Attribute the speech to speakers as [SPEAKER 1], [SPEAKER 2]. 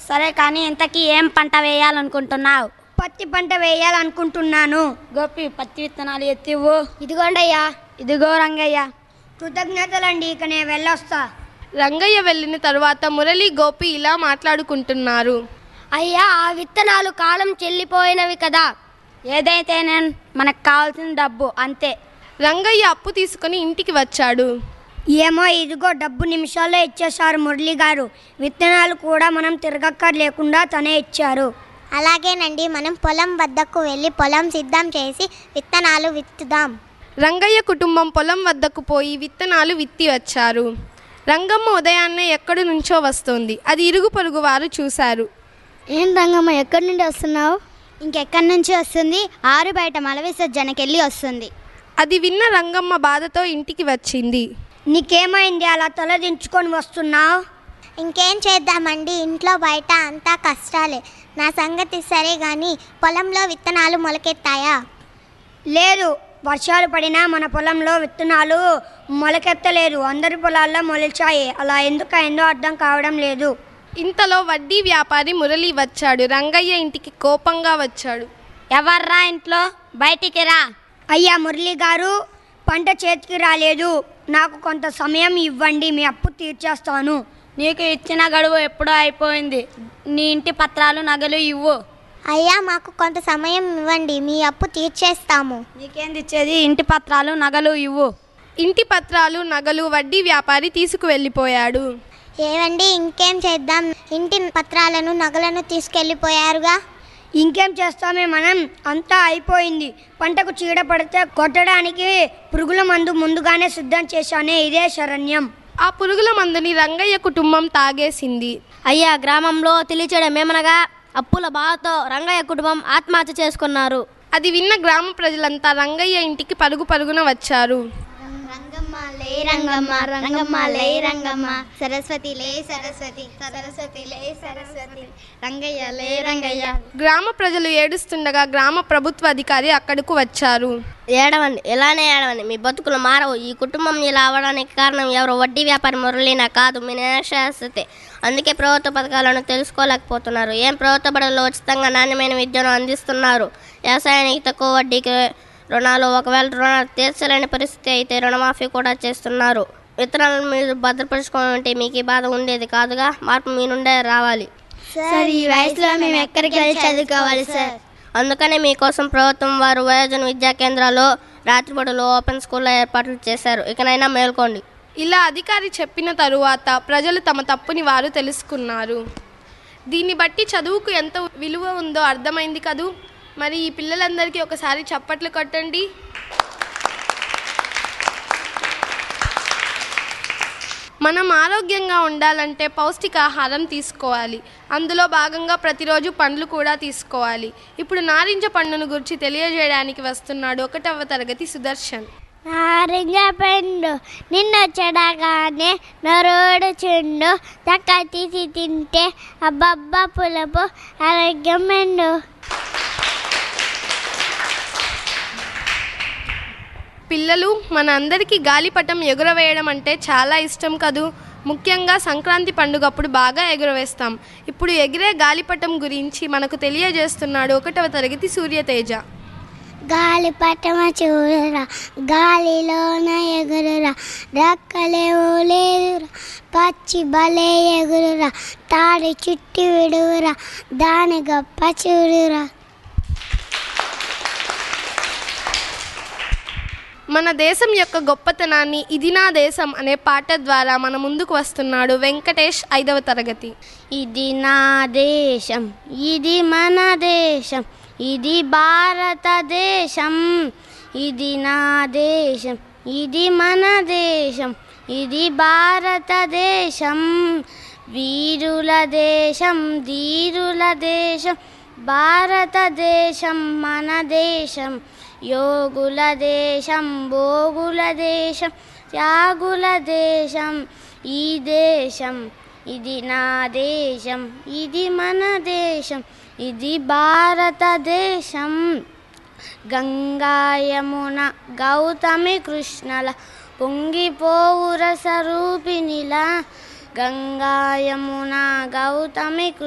[SPEAKER 1] సరే కానీ ఇంతకీ ఏం పంట వేయాలనుకుంటున్నావు
[SPEAKER 2] పత్తి పంట వేయాలనుకుంటున్నాను
[SPEAKER 1] గోపి పత్తి విత్తనాలు ఎత్తివ్వు
[SPEAKER 2] ఇదిగోండయ్యా
[SPEAKER 1] ఇదిగో రంగయ్య
[SPEAKER 2] కృతజ్ఞతలండి ఇక నేను వెళ్ళొస్తా
[SPEAKER 3] రంగయ్య వెళ్ళిన తరువాత మురళి గోపి ఇలా మాట్లాడుకుంటున్నారు
[SPEAKER 2] అయ్యా ఆ విత్తనాలు కాలం చెల్లిపోయినవి కదా
[SPEAKER 1] ఏదైతే నేను మనకు కావాల్సిన డబ్బు అంతే
[SPEAKER 3] రంగయ్య అప్పు తీసుకుని ఇంటికి వచ్చాడు
[SPEAKER 2] ఏమో ఇదిగో డబ్బు నిమిషాల్లో ఇచ్చేశారు మురళి గారు విత్తనాలు కూడా మనం తిరగక్కర్ లేకుండా తనే ఇచ్చారు
[SPEAKER 4] అలాగేనండి మనం పొలం వద్దకు వెళ్ళి పొలం సిద్ధం చేసి విత్తనాలు విత్తుదాం
[SPEAKER 3] రంగయ్య కుటుంబం పొలం వద్దకు పోయి విత్తనాలు విత్తి వచ్చారు రంగమ్మ ఉదయాన్నే ఎక్కడి నుంచో వస్తోంది అది ఇరుగు పొరుగు వారు చూశారు
[SPEAKER 4] ఏం రంగమ్మ ఎక్కడి నుండి వస్తున్నావు ఇంకెక్కడి నుంచి వస్తుంది ఆరు బయట మల విసర్జనకి వెళ్ళి వస్తుంది
[SPEAKER 3] అది విన్న రంగమ్మ బాధతో ఇంటికి వచ్చింది
[SPEAKER 2] నీకేమైంది అలా తల దించుకొని వస్తున్నావు
[SPEAKER 4] ఇంకేం చేద్దామండి ఇంట్లో బయట అంతా కష్టాలే నా సంగతి సరే గాని పొలంలో విత్తనాలు మొలకెత్తాయా
[SPEAKER 2] లేదు వర్షాలు పడినా మన పొలంలో విత్తనాలు మొలకెత్తలేదు అందరి పొలాల్లో మొలిచాయి అలా ఎందుకు అయిందో అర్థం కావడం లేదు
[SPEAKER 3] ఇంతలో వడ్డీ వ్యాపారి మురళి వచ్చాడు రంగయ్య ఇంటికి కోపంగా వచ్చాడు
[SPEAKER 1] ఎవర్రా ఇంట్లో బయటికి రా
[SPEAKER 2] అయ్యా మురళి గారు పంట చేతికి రాలేదు నాకు కొంత సమయం ఇవ్వండి మీ అప్పు తీర్చేస్తాను
[SPEAKER 1] నీకు ఇచ్చిన గడువు ఎప్పుడో అయిపోయింది నీ ఇంటి పత్రాలు నగలు ఇవ్వు
[SPEAKER 4] అయ్యా మాకు కొంత సమయం ఇవ్వండి మీ అప్పు తీర్చేస్తాము
[SPEAKER 1] నీకేంది ఇచ్చేది ఇంటి పత్రాలు నగలు ఇవ్వు
[SPEAKER 3] ఇంటి పత్రాలు నగలు వడ్డీ వ్యాపారి తీసుకువెళ్ళిపోయాడు
[SPEAKER 4] ఏవండి ఇంకేం చేద్దాం ఇంటి పత్రాలను నగలను తీసుకెళ్ళిపోయారుగా
[SPEAKER 2] ఇంకేం చేస్తామే మనం అంతా అయిపోయింది పంటకు చీడ పడితే కొట్టడానికి పురుగుల మందు ముందుగానే సిద్ధం చేశానే ఇదే శరణ్యం
[SPEAKER 3] ఆ పురుగుల మందుని రంగయ్య కుటుంబం తాగేసింది
[SPEAKER 5] అయ్యా గ్రామంలో తెలియచేయడమేమనగా అప్పుల బాధతో రంగయ్య కుటుంబం ఆత్మహత్య చేసుకున్నారు
[SPEAKER 3] అది విన్న గ్రామ ప్రజలంతా రంగయ్య ఇంటికి పరుగు పరుగున వచ్చారు
[SPEAKER 4] రంగమ్మ లే రంగమ్మ రంగమ్మ లే రంగమ్మ సరస్వతి లే సరస్వతి సరస్వతి లే సరస్వతి రంగయ్య లే రంగయ్య
[SPEAKER 3] గ్రామ ప్రజలు ఏడుస్తుండగా గ్రామ ప్రభుత్వ అధికారి అక్కడకు వచ్చారు
[SPEAKER 5] ఏడవండి ఎలానే ఏడవండి మీ బతుకులు మారవు ఈ కుటుంబం ఇలా అవడానికి కారణం ఎవరు వడ్డీ వ్యాపారి మురళినా కాదు మీ నిరాశాస్తే అందుకే ప్రభుత్వ పథకాలను తెలుసుకోలేకపోతున్నారు ఏం ప్రభుత్వ బడుల్లో ఉచితంగా నాణ్యమైన విద్యను అందిస్తున్నారు వ్యవసాయానికి తక్కువ వడ్డీకి రుణాలు ఒకవేళ రుణాలు తీర్చలేని పరిస్థితి అయితే రుణమాఫీ కూడా చేస్తున్నారు విత్తనాలను మీరు భద్రపరుచుకోవాలంటే మీకు ఈ బాధ ఉండేది కాదుగా మార్పు మీ నుండే రావాలి
[SPEAKER 4] సార్ ఈ వయసులో మేము ఎక్కడికి వెళ్ళి చదువుకోవాలి సార్
[SPEAKER 5] అందుకనే మీకోసం ప్రభుత్వం వారు వయోజన విద్యా కేంద్రాలు రాత్రిపడులు ఓపెన్ స్కూల్లో ఏర్పాట్లు చేశారు ఇకనైనా మేల్కోండి
[SPEAKER 3] ఇలా అధికారి చెప్పిన తరువాత ప్రజలు తమ తప్పుని వారు తెలుసుకున్నారు దీన్ని బట్టి చదువుకు ఎంత విలువ ఉందో అర్థమైంది కదూ మరి ఈ పిల్లలందరికీ ఒకసారి చప్పట్లు కొట్టండి మనం ఆరోగ్యంగా ఉండాలంటే పౌష్టికాహారం తీసుకోవాలి అందులో భాగంగా ప్రతిరోజు పండ్లు కూడా తీసుకోవాలి ఇప్పుడు నారింజ పండును గురించి తెలియజేయడానికి వస్తున్నాడు ఒకటవ తరగతి సుదర్శన్
[SPEAKER 4] నారింజ పండు నిన్న చెడగానే నరోడు చుండు చక్క తీసి తింటే అబ్బబ్బ పులుపు ఆరోగ్యం మెండు
[SPEAKER 3] పిల్లలు మన అందరికీ గాలిపటం ఎగురవేయడం అంటే చాలా ఇష్టం కదూ ముఖ్యంగా సంక్రాంతి పండుగప్పుడు బాగా ఎగురవేస్తాం ఇప్పుడు ఎగిరే గాలిపటం గురించి మనకు తెలియజేస్తున్నాడు ఒకటవ తరగతి సూర్యతేజ
[SPEAKER 4] గాలి పటమ చూడరా గాలిలోన ఎగురురా రెక్కలేవో లేదురా పచ్చి బలే ఎగురురా తాడి చుట్టి విడువురా దాని గొప్ప చూడురా
[SPEAKER 3] మన దేశం యొక్క గొప్పతనాన్ని ఇది నా దేశం అనే పాట ద్వారా మన ముందుకు వస్తున్నాడు వెంకటేష్ ఐదవ తరగతి
[SPEAKER 5] ఇది నా దేశం ఇది మన దేశం ఇది భారతదేశం ఇది నా దేశం ఇది మన దేశం ఇది భారతదేశం వీరుల దేశం ధీరుల దేశం భారతదేశం మన దేశం యోగుల దేశం భోగుల దేశం త్యాగుల దేశం ఈ దేశం ఇది నా దేశం ఇది మన దేశం ఇది భారతదేశం గంగా యమున గౌతమి కృష్ణల పొంగిపోవు రసరూపినిలా గంగా యమున గౌతమి కృ